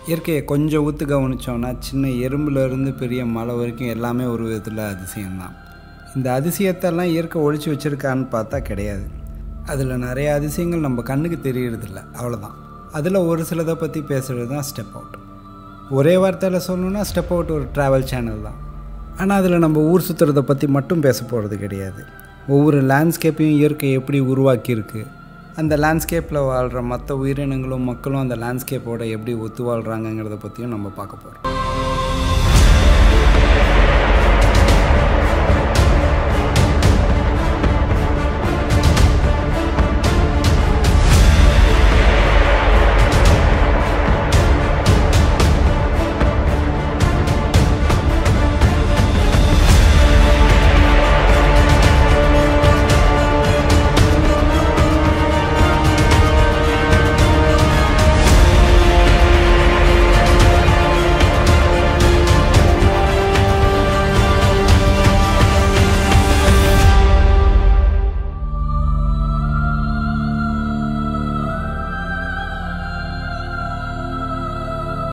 இயற்கையை கொஞ்சம் ஊற்று கவனித்தோன்னா சின்ன எறும்புலேருந்து பெரிய மலை வரைக்கும் எல்லாமே ஒரு விதத்தில் அதிசயம்தான் இந்த அதிசயத்தெல்லாம் இயற்கை ஒழிச்சு வச்சுருக்கான்னு பார்த்தா கிடையாது அதில் நிறைய அதிசயங்கள் நம்ம கண்ணுக்கு தெரியறதில்ல அவ்வளோதான் அதில் ஒரு சிலதை பற்றி பேசுகிறது தான் ஸ்டெப் அவுட் ஒரே வார்த்தையில் சொல்லணுன்னா ஸ்டெப் அவுட் ஒரு ட்ராவல் சேனல் தான் ஆனால் அதில் நம்ம ஊர் சுற்றுறதை பற்றி மட்டும் பேச போகிறது கிடையாது ஒவ்வொரு லேண்ட்ஸ்கேப்பையும் இயற்கை எப்படி உருவாக்கியிருக்கு அந்த லேண்ட்ஸ்கேப்பில் வாழ்கிற மற்ற உயிரினங்களும் மக்களும் அந்த லேண்ட்ஸ்கேப்போட எப்படி ஒத்து வாழ்கிறாங்கங்கிறத பற்றியும் நம்ம பார்க்க போகிறோம்